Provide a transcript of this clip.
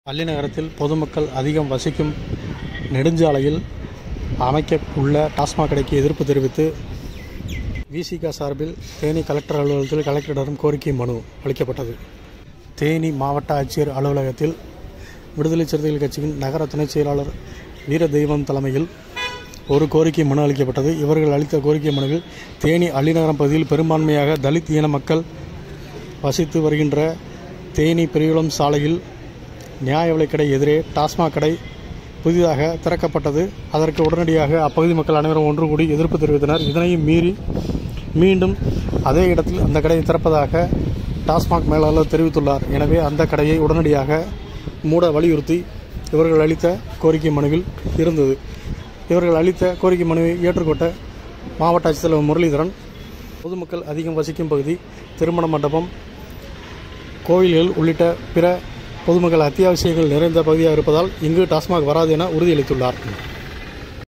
அல்லிநகரத்தில் பொதுமக்கள் அதிகம் வசிக்கும் நெடுஞ்சாலையில் அமைக்க உள்ள டாஸ்மாக் கடைக்கு எதிர்ப்பு தெரிவித்து விசிக சார்பில் தேனி கலெக்டர் அலுவலகத்தில் கலெக்டரிடம் கோரிக்கை மனு அளிக்கப்பட்டது தேனி மாவட்ட ஆட்சியர் அலுவலகத்தில் விடுதலை சிறுத்தைகள் கட்சியின் நகர துணைச் செயலாளர் வீர தெய்வம் தலைமையில் ஒரு கோரிக்கை மனு அளிக்கப்பட்டது இவர்கள் அளித்த கோரிக்கை மனுவில் தேனி அள்ளிநகரம் பகுதியில் பெரும்பான்மையாக தலித் இன மக்கள் வசித்து வருகின்ற தேனி பெரியகுளம் சாலையில் நியாய விலைக் கடை எதிரே டாஸ்மாக் கடை புதிதாக திறக்கப்பட்டது அதற்கு உடனடியாக அப்பகுதி மக்கள் அனைவரும் ஒன்று கூடி எதிர்ப்பு தெரிவித்தனர் இதனையும் மீறி மீண்டும் அதே இடத்தில் அந்த கடையை திறப்பதாக டாஸ்மாக் மேலாளர் தெரிவித்துள்ளார் எனவே அந்த கடையை உடனடியாக மூட வலியுறுத்தி இவர்கள் அளித்த கோரிக்கை மனுவில் இருந்தது இவர்கள் அளித்த கோரிக்கை மனுவை ஏற்றுக்கொண்ட மாவட்ட ஆட்சித்தலைவர் முரளிதரன் பொதுமக்கள் அதிகம் வசிக்கும் பகுதி திருமண மண்டபம் கோவில்கள் உள்ளிட்ட பிற பொதுமக்கள் அத்தியாவசியங்கள் நிறைந்த பகுதியாக இருப்பதால் இங்கு டாஸ்மாக் வராது என உறுதியளித்துள்ளார்